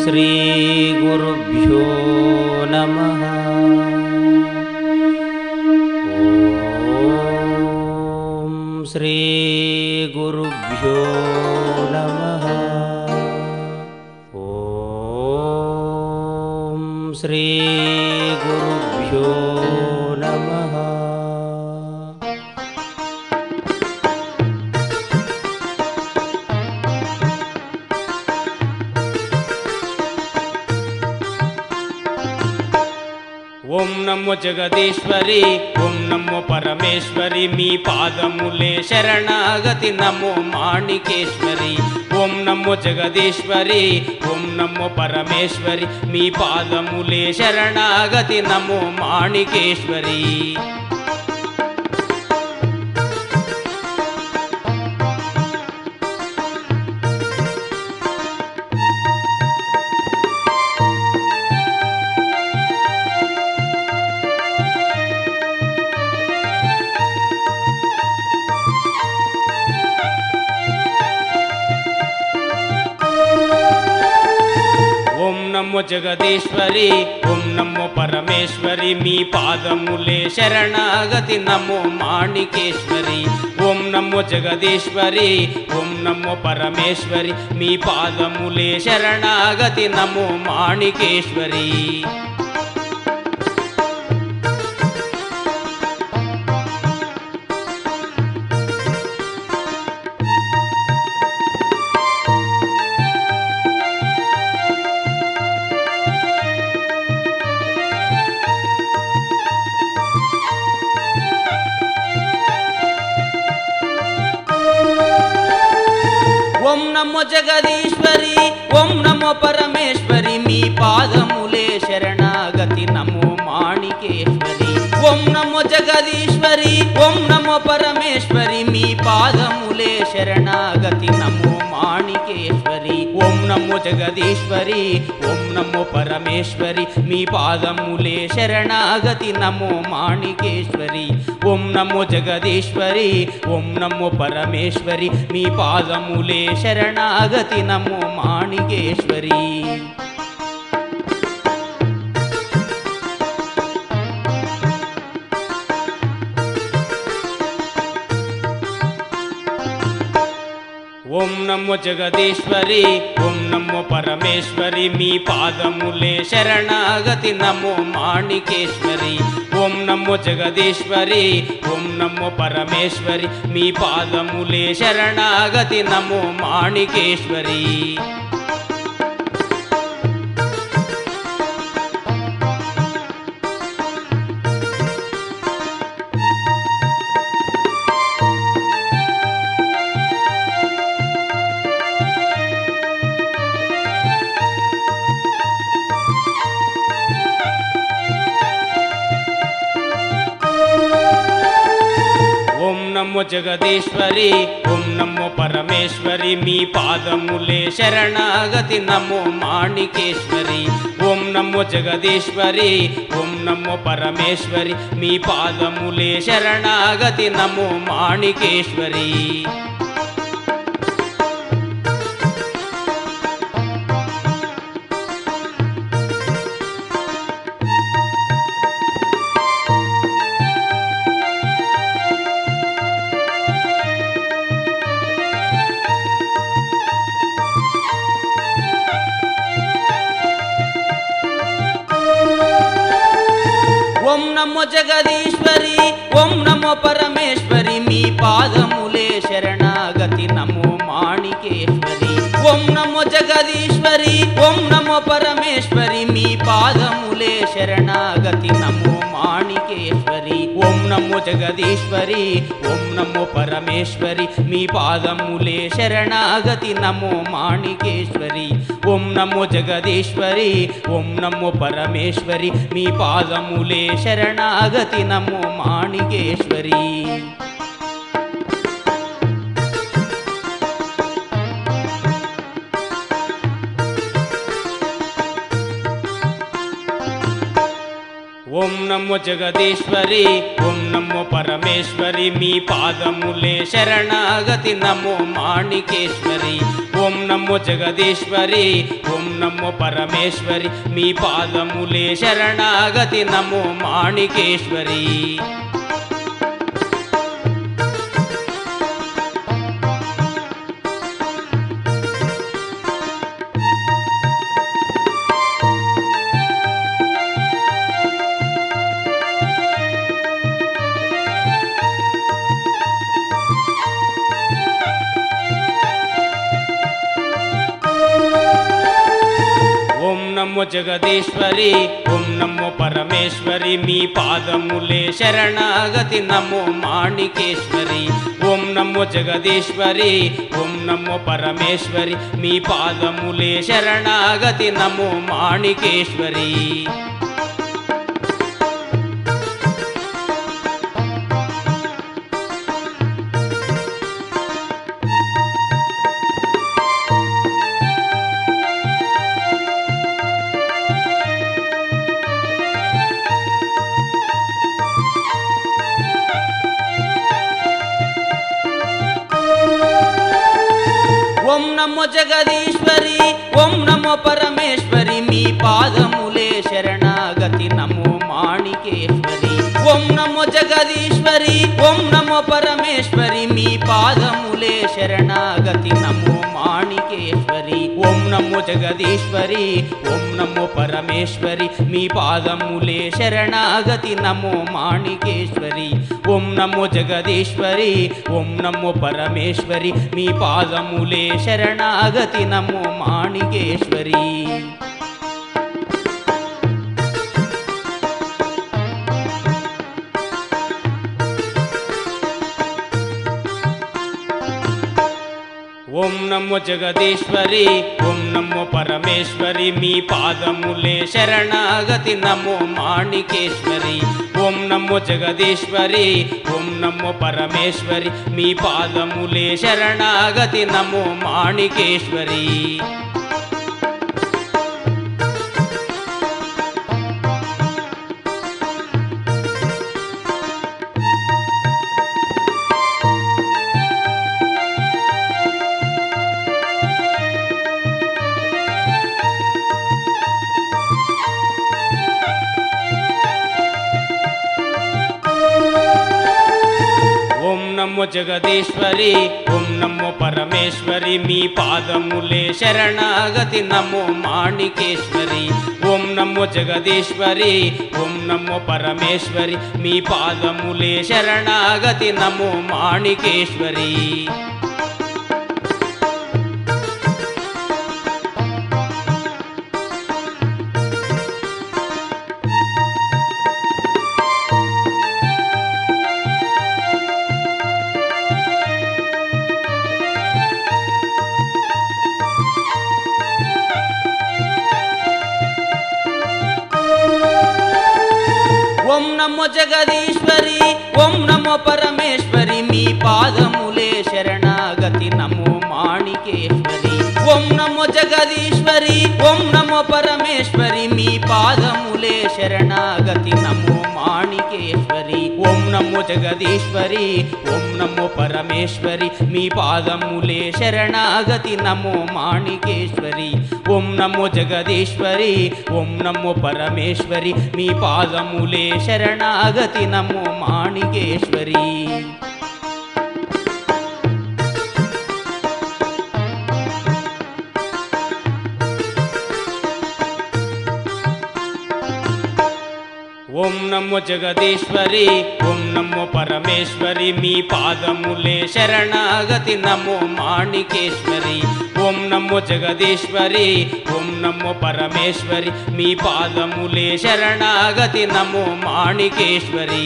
श्रीगुरुभ्यो नमः ॐ श्रीगुरुभ्यो नमः ॐ श्रीगुरुभ्यो नमः ఓం నమో జగదీశ్వరి ఓం నమో పరమేశ్వరి మీ పాదములే శరణాగతి నమో మాణికేశ్వరి ఓం నమో జగదీశ్వరి ఓం నమో పరమేశ్వరి మీ పాదములే శరణాగతి నమో మాణికేశ్వరి ఓం నమో జగదీశ్వరి ఓం నమో పరమేశ్వరి మీ పాదములే శరణాగతి నమో మాణికేశ్వరి ఓం నమో జగదీశ్వరి ఓం నమో పరమేశ్వరి మీ పాదములే శరణాగతి నమో మాణికేశ్వరి ఓం నమో జగదీశ్వరి ఓం నమో పరమేశ్వరి మీ పాదములే శరణాగతి నమో మాణికేశ్వరి ఓం నమో జగదీశ్వరి ఓం నమో పరమేశ్వరి మీ పాదములే శరణాగతి నమో మాణికేశ్వరి ఓం నమో జగదీశ్వరి ఓం నమో పరమేశ్వరి మీ పాదములే శరణాగతి నమో మాణికేశ్వరి ఓం నమో జగదీశ్వరి ఓం నమో పరమేశ్వరి మీ పాదములే శరణాగతి నమో మాణికేశ్వరి ఓం నమో జగదీశ్వరి ఓం నమో పరమేశ్వరి మీ పాదములే శరణాగతి నమో మాణికేశ్వరి ఓం నమో జగదీశ్వరి ఓం నమో పరమేశ్వరి మీ పాదములే శరణాగతి నమో మాణికేశ్వరి ఓం నమో జగదీశ్వరి ఓం నమో పరమేశ్వరి మీ పాదములే శరణాగతి నమో మాణికేశ్వరి ఓం నమో జగదీశ్వరి ఓం నమో పరమేశ్వరి మీ పాదములే శరణాగతి నమో మాణికేశ్వరి ఓం నమో జగదీశ్వరి ఓం నమో పరమేశ్వరి మీ పాదములే శరణాగతి నమో మాణికేశ్వరి ఓం నమో జగదీశ్వరి ఓం నమో పరమేశ్వరి మీ పాదములే శరణాగతి నమో మాణికేశ్వరి ఓం నమో జగదీశ్వరి ఓం నమో పరమేశ్వరి మీ పాదములే శరణాగతి నమో మాణికేశ్వరి ఓం నమో జగదీశ్వరి ఓం నమో పరమేశ్వరి మీ పాదములే శరణాగతి నమో మాణికేశ్వరి ఓం నమో జగదీశ్వరి ఓం నమో పరమేశ్వరి మీ పాదములే శరణాగతి నమో మాణికేశ్వరి ఓం నమో జగదీశ్వరి ఓం నమో పరమేశ్వరి మీ పాదములే శరణాగతి నమో మాణికేశ్వరి ఓం నమో జగదీశ్వరి ఓం నమో పరమేశ్వరి మీ పాదములే శరణాగతి నమో మాణికేశ్వరి ఓం నమో జగదీశ్వరి ఓం నమో పరమేశ్వరి మీ పాదములే శరణాగతి నమో మాణికేశ్వరి ఓం నమో జగదీశ్వరి ఓం నమో పరమేశ్వరి మీ పాదములే శరణాగతి నమో మాణికేశ్వరి ఓం నమో జగదీశ్వరి ఓం నమో పరమేశ్వరి మీ పాదములే శరణాగతి నమో మాణికేశ్వరి ఓం నమో జగదీశ్వరి ఓం నమో పరమేశ్వరి మీ పాదములే శరణాగతి నమో మాణికేశ్వరి ఓం నమో జగదీశ్వరి ఓం నమో పరమేశ్వరి మీ పాదములే శరణాగతి నమో మాణికేశ్వరి ఓం నమో జగదీశ్వరి ఓం నమో పరమేశ్వరి మీ పాదములే శరణాగతి నమో మాణికేశ్వరి ఓం నమో జగదీశ్వరి ఓం నమో పరమేశ్వరి మీ పాదములే శరణాగతి నమో మాణికేశ్వరి ఓం నమో జగదీశ్వరి ఓం నమో పరమేశ్వరి మీ పాదములే శరణాగతి నమో మాణికేశ్వరి ఓం నమో జగదీశ్వరి ఓం నమో పరమేశ్వరి మీ పాదములే శరణాగతి నమో మాణికేశ్వరి ఓం నమో జగదీశ్వరి ఓం నమో పరమేశ్వరి మీ పాదములే శరణాగతి నమో మాణికేశ్వరి ఓం నమో జగదీశ్వరి ఓం నమో పరమేశ్వరి మీ పాదములే శరణాగతి నమో మాణికేశ్వరి ఓం నమో జగదీశ్వరి ఓం నమో పరమేశ్వరి మీ పాదములే శరణాగతి నమో మాణికేశ్వరి ఓం నమో జగదీశ్వరి ఓం నమో పరమేశ్వరి మీ పాదములే శరణాగతి నమో మాణికేశ్వరి ఓం నమో జగదీశ్వరి ఓం నమో పరమేశ్వరి మీ పాదములే శరణాగతి నమో మాణికేశ్వరి ఓం నమో జగదీశ్వరి ఓం నమో పరమేశ్వరి మీ పాదములే శరణాగతి నమో మాణికేశ్వరి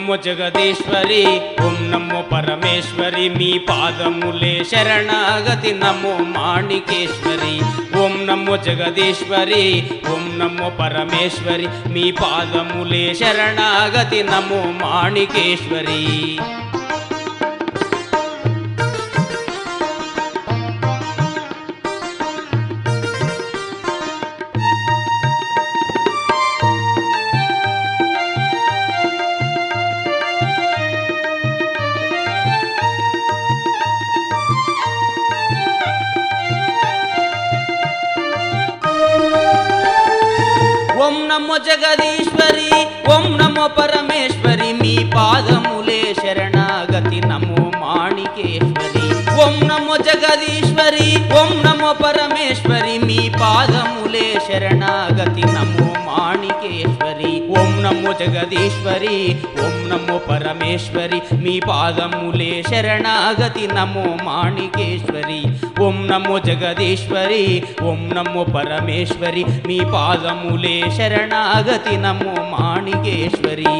నమో జగదీశ్వరి ఓం నమో పరమేశ్వరి మీ పాదములే శరణాగతి నమో మాణికేశ్వరి ఓం నమో జగదీశ్వరి ఓం నమో పరమేశ్వరి మీ పాదములే శరణాగతి నమో మాణికేశ్వరి ఓం నమో జగదీశ్వరి ఓం నమో పరమేశ్వరి మీ పాదములే శరణాగతి నమో మాణికేశ్వరి ఓం నమో జగదీశ్వరి ఓం నమో పరమేశ్వరి మీ పాదములే శరణాగతి నమో మాణికేశ్వరి ఓం నమో జగదీశ్వరి ఓం నమో పరమేశ్వరి మీ పాదములే శరణాగతి నమో మాణికేశ్వరి ఓం నమో జగదీశ్వరి ఓం నమో పరమేశ్వరి మీ పాదములే శరణాగతి నమో మాణికేశ్వరి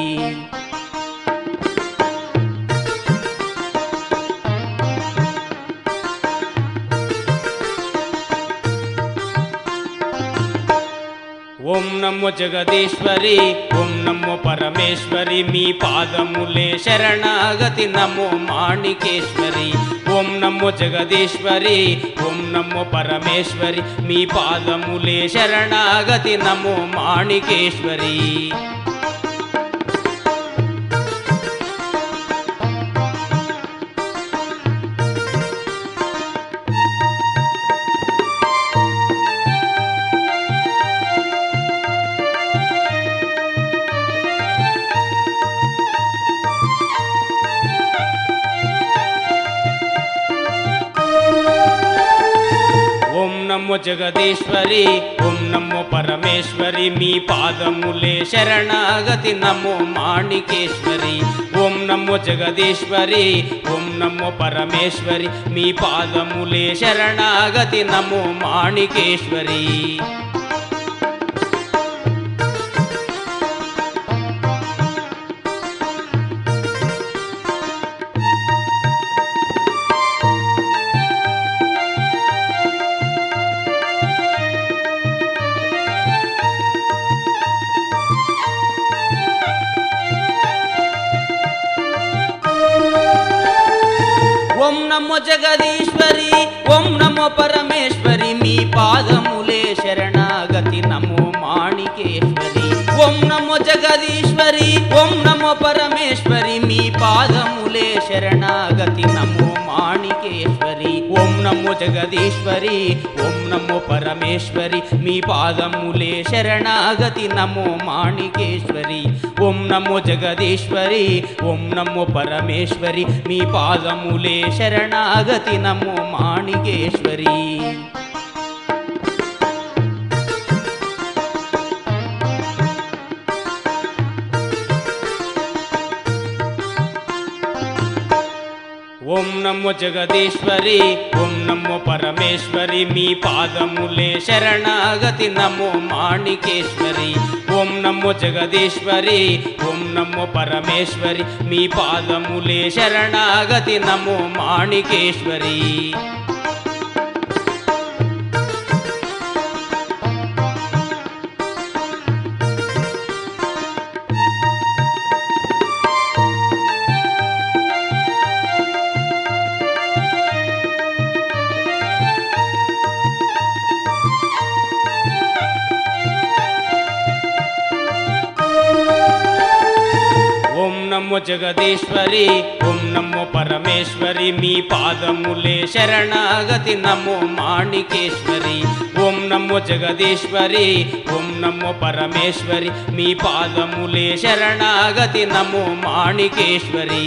ఓం నమో జగదీశ్వరి ఓం నమో పరమేశ్వరి మీ పాదములే శరణాగతి నమో మాణికేశ్వరి ఓం నమో జగదీశ్వరి ఓం నమో పరమేశ్వరి మీ పాదములే శరణాగతి నమో మాణికేశ్వరి ఓం నమో జగదీశ్వరి ఓం నమో పరమేశ్వరి మీ పాదములే శరణాగతి నమో మాణికేశ్వరి ఓం నమో జగదీశ్వరి ఓం నమో పరమేశ్వరి మీ పాదములే శరణాగతి నమో మాణికేశ్వరి ఓం నమో జగదీశ్వరి ఓం నమో పరమేశ్వరి మీ పాదములే శరణాగతి నమో మాణికేశ్వరి ఓం నమో జగదీశ్వరి ఓం నమో పరమేశ్వరి మీ పాదములే శరణాగతి నమో మాణికేశ్వరి ఓం నమో జగదీశ్వరి ఓం నమో పరమేశ్వరి మీ పాదములే శరణాగతి నమో మాణికేశ్వరి ఓం నమో జగదీశ్వరి ఓం నమో పరమేశ్వరి మీ పాదములే శరణాగతి నమో మాణికేశ్వరి ఓం నమో జగదీశ్వరి ఓం నమో పరమేశ్వరి మీ పాదములే శరణాగతి నమో మాణికేశ్వరి ఓం నమో జగదీశ్వరి ఓం నమో పరమేశ్వరి మీ పాదములే శరణాగతి నమో మాణికేశ్వరి ఓం నమో జగదీశ్వరి ఓం నమో పరమేశ్వరి మీ పాదములే శరణాగతి నమో మాణికేశ్వరి ఓం నమో జగదీశ్వరి ఓం నమో పరమేశ్వరి మీ పాదములే శరణాగతి నమో మాణికేశ్వరి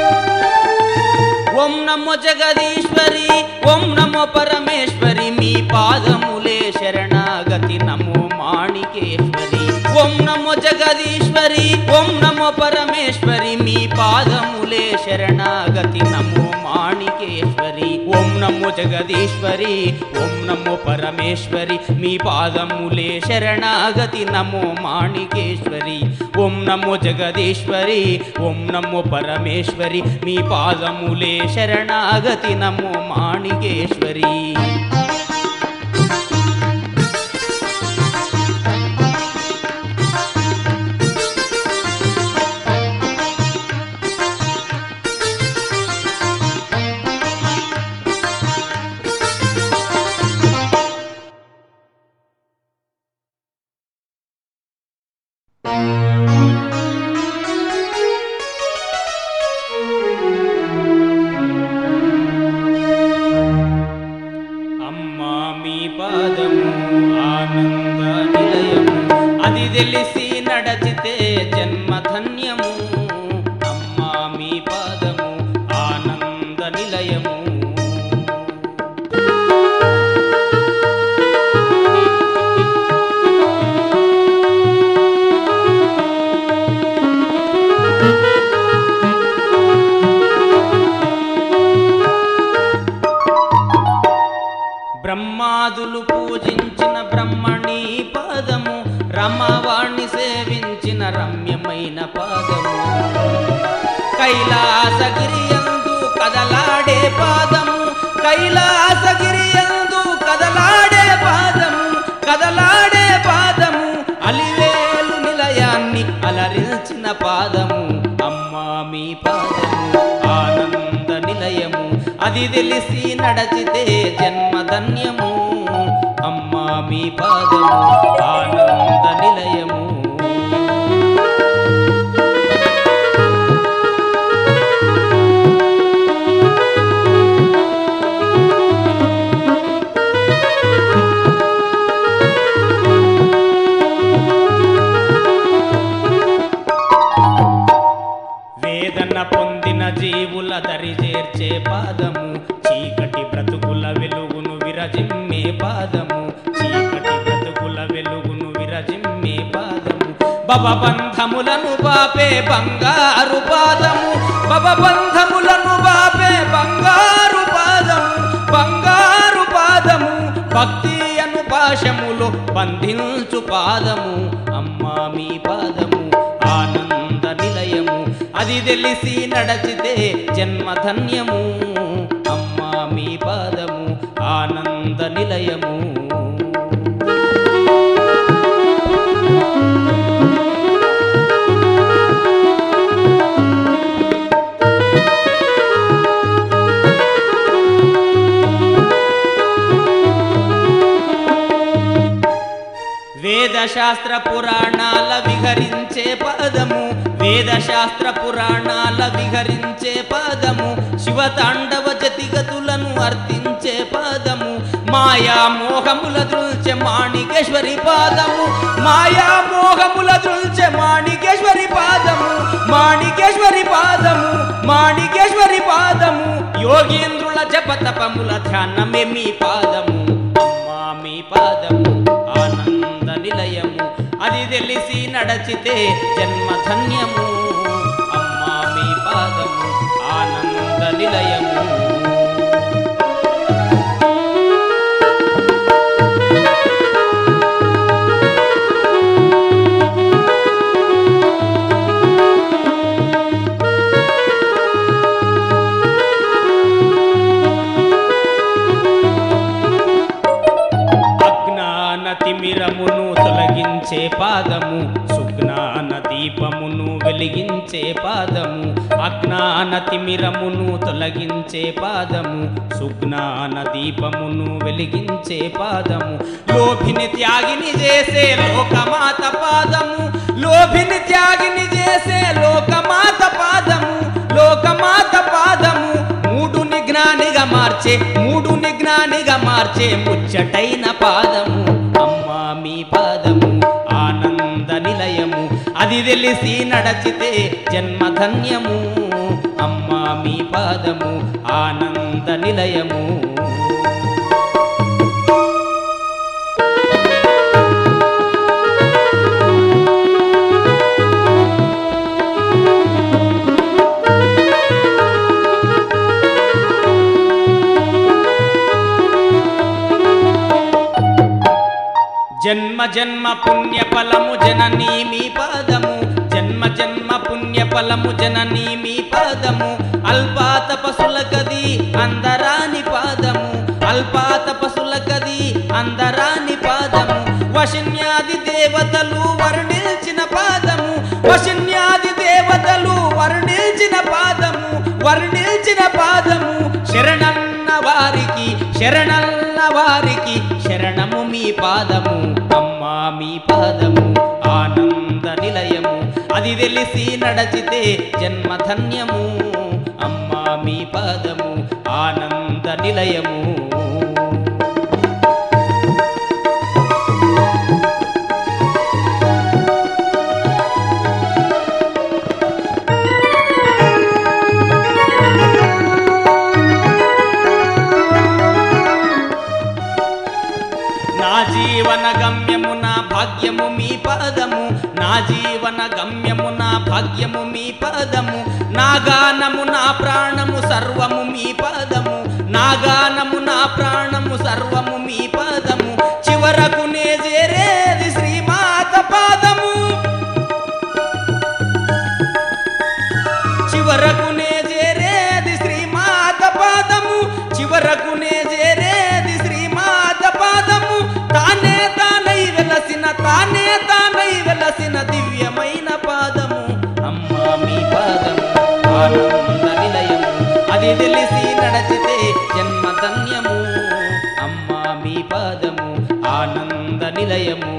ఓం నమో జగదీశ్వరి ఓం నమో పరమేశ్వరి మీ పాదములే శరణాగతి నమో మాణికేశ్వరి ఓం నమో జగదీశ్వరి ఓం నమో పరమేశ్వరి మీ పాదములే శరణాగతి నమో మాణికేశ్వరి ఓం నమో జగదీశ్వరి ఓం నమో పరమేశ్వరి మీ పాదములే శరణాగతి నమో మాణికేశ్వరి ఓం నమో జగదీశ్వరి ఓం నమో పరమేశ్వరి మీ పాదములే శరణాగతి నమో మాణికేశ్వరి అమ్మా మీ పాదము ఆనంద నిలయము అది తెలిసి నడచితే జన్మధన్యము అమ్మా మీ పాదము ఆనంద నిలయము బ్రహ్మాదులు పూజించిన బ్రహ్మణి పాదము రమవాణ్ణి సేవించిన రమ్యమైన పాదము కైలాసగిరియందు కదలాడే పాదము కైలాసగిరియందు కదలాడే పాదము కదలాడే పాదము అలివేలు నిలయాన్ని అలరించిన పాదము అమ్మా మీ పాదము ఆనంద నిలయము అది తెలిసి నడచితే జన్మధన్యము అమ్మా మీ పాదము ఆనంద నిలయము వేదన పొందిన జీవుల దరి చేర్చే పాదము చీకటి బ్రతుకుల వెలుగును విరజిమ్మే పాదము చీకటి బ్రతుకుల వెలుగును విరజిమ్మే పాదము భవబంధములను బాపే బంగారు పాదము భవబంధములను బాపే బంగారు పాదము బంగారు పాదము భక్తి అను పాశములో బంధించు పాదము అమ్మా మీ పాదము ఆనంద నిలయము అది తెలిసి నడచితే జన్మధన్యము అమ్మా మీ పాదము ఆనంద నిలయము వేదశాస్త్ర పురాణాల విహరించే పదము వేదశాస్త్ర పురాణాల విహరించే పదము శివతాండవ జతిగతులను అర్థించే పదము మాయా మోహముల దృల్చే మాణికేశ్వరి పాదము మాయా మోహముల దృల్చే మాణికేశ్వరి పాదము మాణికేశ్వరి పాదము మాణికేశ్వరి పాదము యోగేంద్రుల జపతపముల ధ్యానమే మీ పాదము అమ్మా మీ పాదము ఆనంద నిలయము అది తెలిసి నడచితే జన్మధన్యము అమ్మా మీ పాదము ఆనంద నిలయము అజ్ఞాన తిమిరమును తొలగించే పాదము సుజ్ఞాన దీపమును వెలిగించే పాదము అజ్ఞాన తిమిరమును తొలగించే పాదము సుజ్ఞాన దీపమును వెలిగించే పాదము లోభిని త్యాగిని చేసే లోకమాత పాదము లోభిని త్యాగిని చేసే లోకమాత పాదము లోకమాత పాదము మూడుని జ్ఞానిగా మార్చే మూడుని జ్ఞానిగా మార్చే ముచ్చటైన పాదము అమ్మా మీ పాదము ఆనంద నిలయము అది తెలిసి నడచితే జన్మధన్యము అమ్మా మీ పాదము ఆనంద నిలయము జన్మ పుణ్య ఫలము జననీ మీ పాదము జన్మ జన్మ పుణ్య ఫలము జననీ మీ పాదము అల్పాత పశుల కది అందరాని పాదము అల్పాత పశుల కది అందరాని పాదము వశన్యాది దేవతలు వర్ణించిన పాదము వశన్యాది దేవతలు వర్ణించిన పాదము వర్ణించిన పాదము శరణన్న వారికి శరణన్న వారికి శరణము మీ పాదము అమ్మా మీ పాదము ఆనంద నిలయము అది తెలిసి నడచితే జన్మధన్యము అమ్మా మీ పాదము ఆనంద నిలయము నా జీవన గమ్యము నా భాగ్యము మీ పాదము నా జీవన గమ్యము నా భాగ్యము మీ పాదము నా గానము నా ప్రాణము సర్వము మీ పాదము నా గానము నా ప్రాణము సర్వము మీ పాదము చివరకు నే చేరేది శ్రీమాత పాదము చివరకు నే చేరేది శ్రీమాత పాదము చివరకు నే చేరేది శ్రీమాత పాదము తానే తానై వెలసిన తానే తానై వెలసిన దివ్యమైన పాదము అమ్మా మీ పాదము ఆనంద నిలయము అది తెలిసి నడచితే జన్మధన్యము అమ్మా మీ పాదము ఆనంద నిలయము